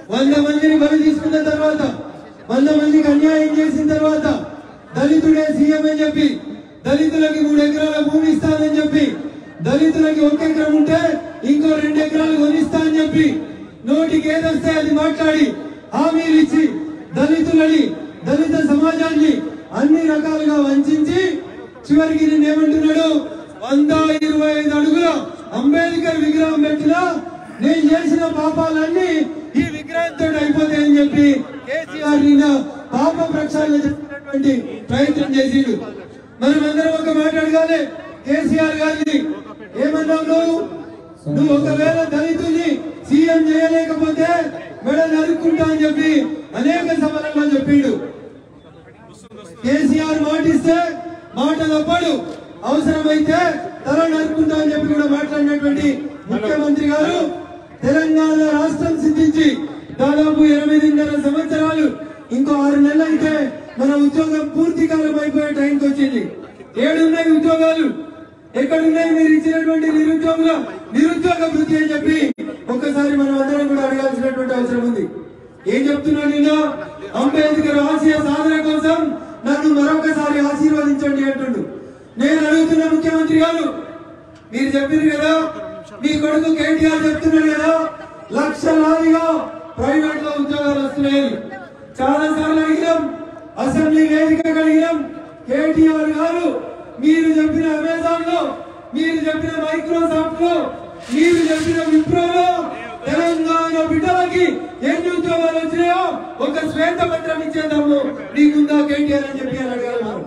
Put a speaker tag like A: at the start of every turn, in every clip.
A: వంద మందిని బలి తీసుకున్న తర్వాత వంద మందికి అన్యాయం చేసిన తర్వాత దళితుడే సీఎం అని చెప్పి దళితులకి మూడు ఎకరాల భూమి ఇస్తానని చెప్పి దళితులకి ఒక ఎకరం ఉంటే ఇంకో రెండు ఎకరాలు కొనిస్తా అని చెప్పి నోటికి ఏదొస్తే అది మాట్లాడి హామీలు ఇచ్చి దళితులని దళిత సమాజాన్ని అన్ని రకాలుగా వంచించి చివరికి నేను ఏమంటున్నాడు వంద ఇరవై ఐదు అడుగుల అంబేద్కర్ విగ్రహం పెట్టినా నేను చేసిన పాపాలన్నీ ఈ విగ్రహంతో అయిపోతాయని చెప్పి కేసీఆర్ నిన్న పాప ప్రక్షాళన చేసినటువంటి ప్రయత్నం చేసిండు మనం అందరం ఒక మాట అడగాలి కేసీఆర్ గారిని ఏమన్నావు నువ్వు నువ్వు ఒకవేళ దళితుల్ని సీఎం చేయలేకపోతే మెడ నరుక్కుంటా అని చెప్పి అనేక సభలలో చెప్పిండు కేసీఆర్ మాటిస్తే మాట తప్పడు అవసరమైతే తల నరుకుంటా అని చెప్పి కూడా మాట్లాడినటువంటి ముఖ్యమంత్రి గారు తెలంగాణ రాష్ట్రం సిద్ధించి దాదాపు ఎనిమిదిన్నర సంవత్సరాలు ఇంకో ఆరు నెలలు అయితే మన ఉద్యోగం పూర్తి కాలం అయిపోయే టైంకి వచ్చింది ఏడున్నాయి ఉద్యోగాలు ఎక్కడున్నాయి మీరు ఇచ్చినటువంటి నిరుద్యోగుల నిరుద్యోగ వృత్తి అని చెప్పి ఒక్కసారి మనం అందరం కూడా అడగాల్సినటువంటి అవసరం ఉంది ఏం చెప్తున్నాను నిన్న అంబేద్కర్ ఆశయ సాధన కోసం నన్ను మరొకసారి ఆశీర్వదించండి అంటుండు నేను అడుగుతున్న ముఖ్యమంత్రి గారు మీరు చెప్పింది కదా మీ కొడుకు కేటీఆర్ చెప్తున్నాడు కదా లక్షలాదిగా ప్రైవేట్ లో ఉద్యోగాలు వస్తున్నాయని చాలా సార్లు అడిగినాం అసెంబ్లీ వేదిక అడిగినాం కేటీఆర్ గారు మీరు చెప్పిన అమెజాన్ లో మీరు చెప్పిన మైక్రోసాఫ్ట్ లో మీరు చెప్పిన విప్రోలో తెలంగాణ బిడ్డలకి ఎన్ని ఉద్యోగాలు వచ్చినాయో ఒక శ్వేత పత్రం ఇచ్చేద్దాము నీకుందా కేటీఆర్ అని చెప్పి అని అడగాలి మనం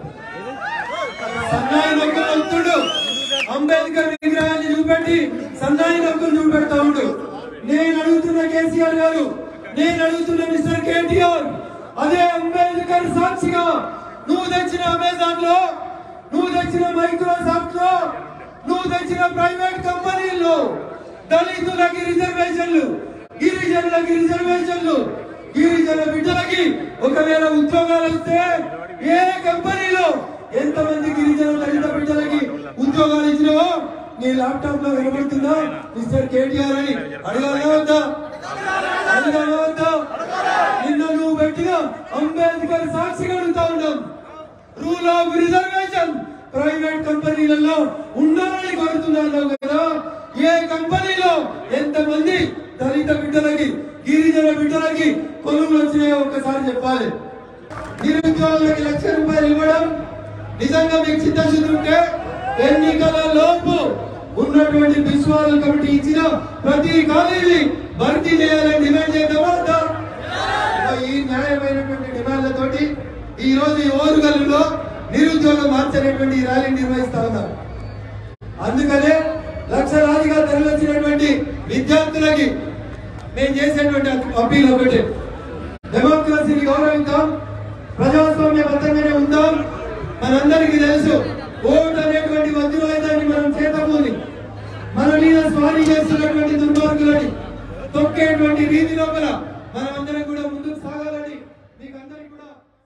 A: సన్నాయి నొక్కులు నొక్కుడు అంబేద్కర్ విగ్రహాన్ని చూపెట్టి సన్నాయి నొక్కులు చూపెడతా ఉండు నేను అడుగుతున్న కేసీఆర్ గారు నేను అడుగుతున్న మిస్టర్ కేటీఆర్ అదే అంబేద్కర్ సాక్షిగా నువ్వు తెచ్చిన అమెజాన్ లో నువ్వు తెచ్చిన మైక్రోసాఫ్ట్ లో నువ్వు తెచ్చిన ప్రైవేట్ కంపెనీల్లో దళితులకి రిజర్వేషన్లు గిరిజనులకి రిజర్వేషన్లు గిరిజన బిడ్డలకి ఒకవేళ ఉద్యోగాలు వస్తే ఏ కంపెనీలో ఎంతమంది గిరిజన దళిత బిడ్డలకి ఉద్యోగాలు ఇచ్చినావో నీ ల్యాప్టాప్ లో వినబడుతుందా మిస్టర్ కేటీఆర్ అని అడగాలా వద్దా అడగాలా వద్దా నిన్న నువ్వు పెట్టిన అంబేద్కర్ సాక్షిగా అడుగుతా ఉన్నాం రూల్ ఆఫ్ రిజర్వేషన్ ప్రైవేట్ కంపెనీలలో ఉండాలని కోరుతున్నాను కదా ఏ కంపెనీలో ఎంతమంది దళిత బిడ్డలకి గిరిజన బిడ్డలకి కొనుగోలు వచ్చినాయో ఒక్కసారి చెప్పాలి నిరుద్యోగులకి లక్ష రూపాయలు ఇవ్వడం నిజంగా మీకు చిత్తశుద్ధి ఉంటే ఎన్నికల లోపు ఉన్నటువంటి విశ్వాల కమిటీ ఇచ్చిన ప్రతి కాలేజీ భర్తీ చేయాలని డిమాండ్ చేద్దామా వద్దా? ఈ న్యాయమైనటువంటి డిమాండ్లతోటి ఈ రోజు ఈ ఓరుగల్లులో నిరుద్యోగం మార్చేటువంటి ఈ ర్యాలీ నిర్వహిస్తా ఉన్నారు అందుకనే లక్షలాదిగా తరలివచ్చినటువంటి విద్యార్థులకి మేము చేసేటువంటి అప్పీల్ ఒకటే డెమోక్రసీని గౌరవిద్దాం ప్రజాస్వామ్యబద్ధంగానే ఉందాం మనందరికీ తెలుసు ఓటు అనేటువంటి వజ్రాయుధాన్ని మనం చేతమూని మన మీద స్వారీ చేస్తున్నటువంటి దుర్మార్గులని తొక్కేటువంటి రీతి లోపల మనమందరం కూడా ముందుకు సాగాలని మీకు అందరికీ కూడా